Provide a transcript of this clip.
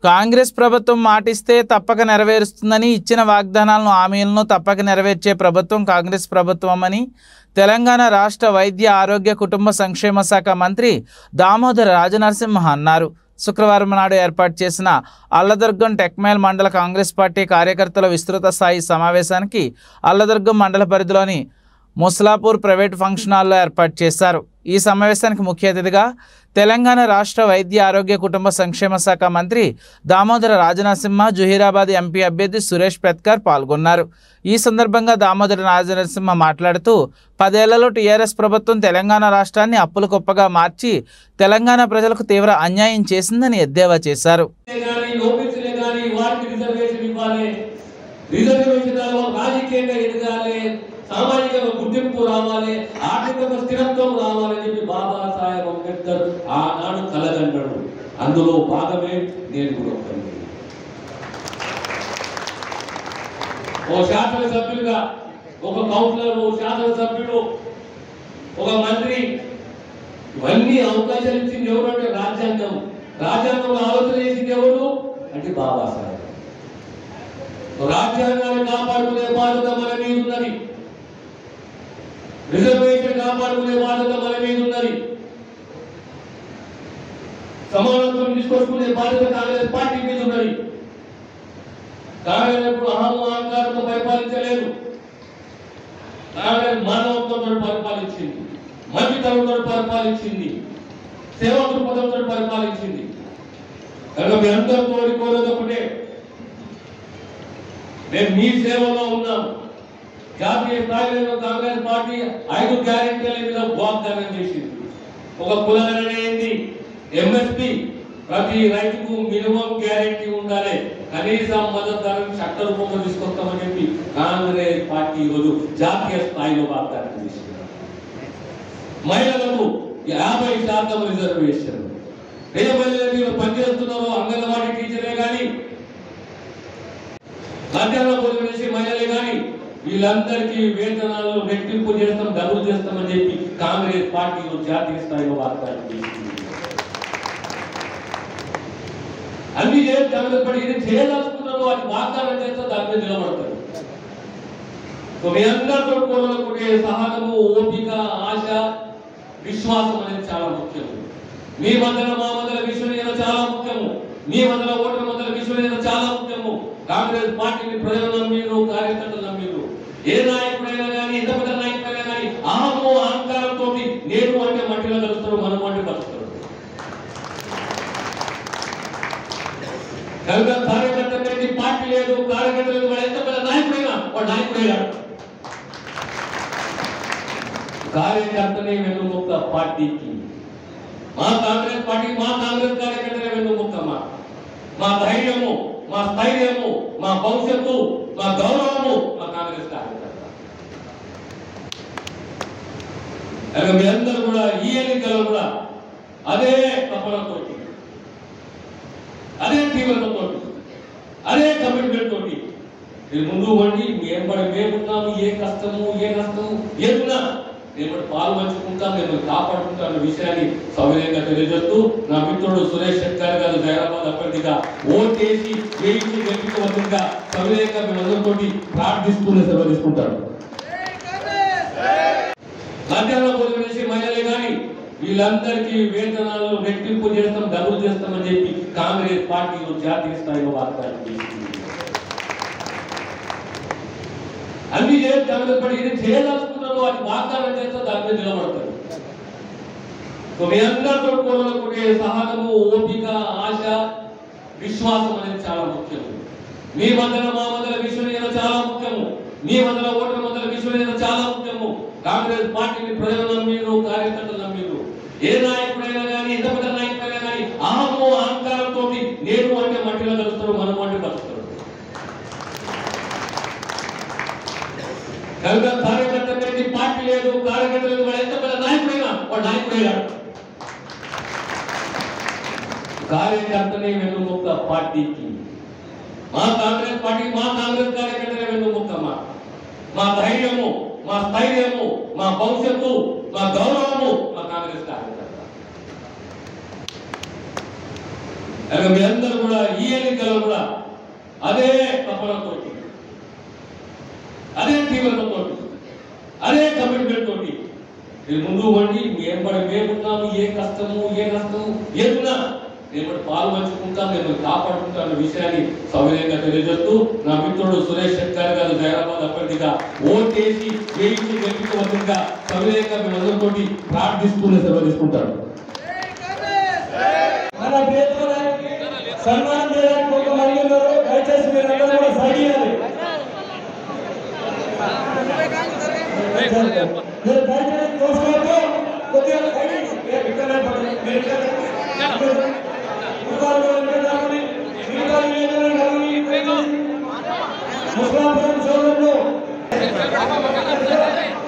కాంగ్రెస్ ప్రభుత్వం మాటిస్తే తప్పక నెరవేరుస్తుందని ఇచ్చిన వాగ్దానాలను హామీలను తప్పక నెరవేర్చే ప్రభుత్వం కాంగ్రెస్ ప్రభుత్వమని తెలంగాణ రాష్ట్ర వైద్య ఆరోగ్య కుటుంబ సంక్షేమ శాఖ మంత్రి దామోదర రాజనరసింహ అన్నారు శుక్రవారం నాడు ఏర్పాటు చేసిన అల్లదుర్గం టెక్మేల్ మండల కాంగ్రెస్ పార్టీ కార్యకర్తల విస్తృత స్థాయి సమావేశానికి అల్లదుర్గం మండల పరిధిలోని ముస్లాపూర్ ప్రైవేట్ ఫంక్షన్ హాల్లో ఏర్పాటు చేశారు ఈ సమావేశానికి ముఖ్య అతిథిగా తెలంగాణ రాష్ట్ర వైద్య ఆరోగ్య కుటుంబ సంక్షేమ శాఖ మంత్రి దామోదర రాజనరసింహ జుహీరాబాద్ ఎంపీ అభ్యర్థి సురేష్ పెత్కర్ పాల్గొన్నారు ఈ సందర్భంగా దామోదర రాజనరసింహ మాట్లాడుతూ పదేళ్లలో టీఆర్ఎస్ ప్రభుత్వం తెలంగాణ రాష్ట్రాన్ని అప్పుల కుప్పగా మార్చి తెలంగాణ ప్రజలకు తీవ్ర అన్యాయం చేసిందని ఎద్దేవా చేశారు కానీ ఓబీసీలే కానీ వారికి రిజర్వేషన్ ఇవ్వాలి రిజర్వేషన్ రాజకీయంగా ఎదగాలి సామాజికంగా గుర్తింపు రావాలి ఆర్థికంగా స్థిరత్వం రావాలని చెప్పి బాబాసాహెబ్ అంబేద్కర్ ఆనాడు కలగన్నాడు అందులో భాగమే నేను కూడా ఒకరిని. ఓ శాసనసభ్యులుగా ఒక కౌన్సిలర్ ఓ శాసనసభ్యుడు ఒక మంత్రి ఇవన్నీ అవకాశాలు ఇచ్చింది ఎవరు అంటే రాజ్యాంగం రాజ్యాంగంలో ఆలోచన చేసింది ఎవరు అంటే బాబాసాహెబ్ రాజ్యాంగాన్ని కాపాడుకునే బాధ్యత మన మీద ఉన్నది రిజర్వేషన్ కాపాడుకునే బాధ్యత మన మీద ఉన్నది సమానత్వం తీసుకొచ్చుకునే బాధ్యత కాంగ్రెస్ పార్టీ మీద ఉన్నది కాంగ్రెస్ ఎప్పుడు అహం అహంకారంతో పరిపాలించలేదు కాంగ్రెస్ మానవత్వంతో పరిపాలించింది మంచితనంతో పరిపాలించింది సేవా దృక్పథంతో పరిపాలించింది కనుక మీ అందరితో కోరేది ఒకటే మేము మీ సేవలో ఉన్నాం జాతీయ స్థాయిలో కాంగ్రెస్ పార్టీ ఐదు గ్యారెంటీల మీద వాగ్దానం చేసింది ఒక కులగణన ఏంది ఎంఎస్పి ప్రతి రైతుకు మినిమం గ్యారెంటీ ఉండాలి కనీసం మద్దతు ధరను చట్ట రూపంలో తీసుకొస్తామని చెప్పి కాంగ్రెస్ పార్టీ ఈరోజు జాతీయ స్థాయిలో వాగ్దానం చేసింది మహిళలకు యాభై శాతం రిజర్వేషన్ పేదపల్లిలో పనిచేస్తున్నారో అంగన్వాడీ టీచరే కానీ మధ్యాహ్న భోజనం చేసే మహిళలే కానీ వీళ్ళందరికీ వేతనాలు రెట్టింపు చేస్తాం డబుల్ చేస్తామని చెప్పి కాంగ్రెస్ పార్టీ జాతీయ స్థాయిలో వాగ్దానం చేసింది అన్ని చేసి కాంగ్రెస్ పార్టీ ఇది చేయదలుచుకున్నారో అది వాగ్దానం చేస్తే దాని మీద నిలబడతారు సో మీ అందరితో కోరుకునే సహనము ఓపిక ఆశ విశ్వాసం అనేది చాలా ముఖ్యం మీ మధ్యన మా మధ్యన విశ్వనీయత చాలా ముఖ్యము మీ మధ్యన ఓటర్ మధ్యన విశ్వనీయత చాలా ముఖ్యము కాంగ్రెస్ పార్టీని ప్రజలు నమ్మిరు కార్యకర్తలు నమ్మిరు ఏ నాయకుడైనా కానీ ఎంత పెద్ద నాయకుడైనా కానీ అహము అహంకారంతో నేను అంటే మట్టిలో కలుస్తారు మనం అంటే కలుస్తారు కనుక కార్యకర్త అనేది పార్టీ లేదు కార్యకర్త లేదు వాడు ఎంత పెద్ద నాయకుడైనా వాడు నాయకుడైనాడు కార్యకర్తనే వెన్నుముక్క పార్టీకి మా కాంగ్రెస్ పార్టీ మా కాంగ్రెస్ కార్యకర్తలే వెన్నుముక్క మా మా ధైర్యము మా స్థైర్యము మా భవిష్యత్తు మా గౌరవము మా కాంగ్రెస్ కార్యకర్త కనుక మీ అందరూ కూడా ఈ ఎన్నికల్లో కూడా అదే తపనతో అదే తీవ్రతతో అదే కమిట్మెంట్ తోటి మీరు ముందు వండి ఏం పడి మేమున్నాము ఏ కష్టము ఏ నష్టము ఏమున్నా నేను పాలు పంచుకుంటాం నేను కాపాడుకుంటాం అన్న విషయాన్ని సౌకర్యంగా తెలియజేస్తూ నా మిత్రుడు సురేష్ శెట్కర్ గారు హైదరాబాద్ అభ్యర్థిగా ఓటేసి వేయించి గెలిపించవలసిందిగా సౌకర్యంగా మేమందరితోటి ప్రార్థిస్తూనే సెలవు తీసుకుంటాను మధ్యాహ్న భోజనం చేసే మహిళలే కానీ వీళ్ళందరికీ వేతనాలు రెట్టింపు చేస్తాం డబుల్ చేస్తామని చెప్పి కాంగ్రెస్ పార్టీ జాతీయ స్థాయిలో వాగ్దానం చేసింది అన్ని చేసి కాంగ్రెస్ పార్టీ ఇది చేయదలుచుకున్నారో అది వాగ్దానం చేస్తే దాని మీద నిలబడతారు సో మీ అందరితో కోరుకునే సహనము ఓపిక ఆశ విశ్వాసం అనేది చాలా ముఖ్యం మీ మధ్యన మా మధ్యన విశ్వనీయత చాలా ముఖ్యము మీ మధ్యన ఓటర్ మధ్యన విశ్వనీయత చాలా ముఖ్యము కాంగ్రెస్ పార్టీని ప్రజలు నమ్మిరు కార్యకర్తలు నమ్మిరు ఏ నాయకుడైనా కానీ ఎంత పెద్ద నాయకుడైనా కానీ అహము అహంకారంతో నేను అంటే మట్టిలో కలుస్తారు మనం అంటే కలుస్తారు కనుక కార్యకర్త అనేది పార్టీ లేదు కార్యకర్త లేదు వాడు ఎంత పెద్ద నాయకుడైనా వాడు నాయకుడైనాడు కార్యకర్తనే వెన్నుముక్క పార్టీకి మా కాంగ్రెస్ పార్టీ మా కాంగ్రెస్ కార్యకర్తలే వెన్నుముక్క మా మా ధైర్యము మా స్థైర్యము మా భవిష్యత్తు మా గౌరవము మా కాంగ్రెస్ కార్యకర్త కనుక మీ అందరూ కూడా ఈ అదే తపనతో అదే తీవ్రతతో అదే కమిట్మెంట్ తోటి మీరు ముందు వండి మేము మరి మేమున్నాము ఏ కష్టము ఏ నష్టము ఏదున్నా మేము పాలు పంచుకుంటాం మేము కాపాడుకుంటాం అనే విషయాన్ని సౌకర్యంగా తెలియజేస్తూ నా మిత్రుడు సురేష్ శెట్కర్ గారు జైరాబాద్ అభ్యర్థిగా ఓటేసి వేయించి గెలిపించవలసిందిగా సౌకర్యంగా మేము అందరితోటి ప్రార్థిస్తూనే సెలవు తీసుకుంటాను మన ప్రియతమ సన్మానం చేయడానికి ఒక మంది ఉన్నారు దయచేసి మీరందరూ కూడా సైడ్ చేయాలి మీరు దయచేసి చూసుకోవద్దు కొద్దిగా సైడ్ మీరు ఇక్కడే పడండి. మీరు ఇక్కడే. ముఖాలు కూడా ఇక్కడ రావాలి. మిగతావి ఏదైనా రావాలి. దయచేసి. ముస్లాపురం సోదరులు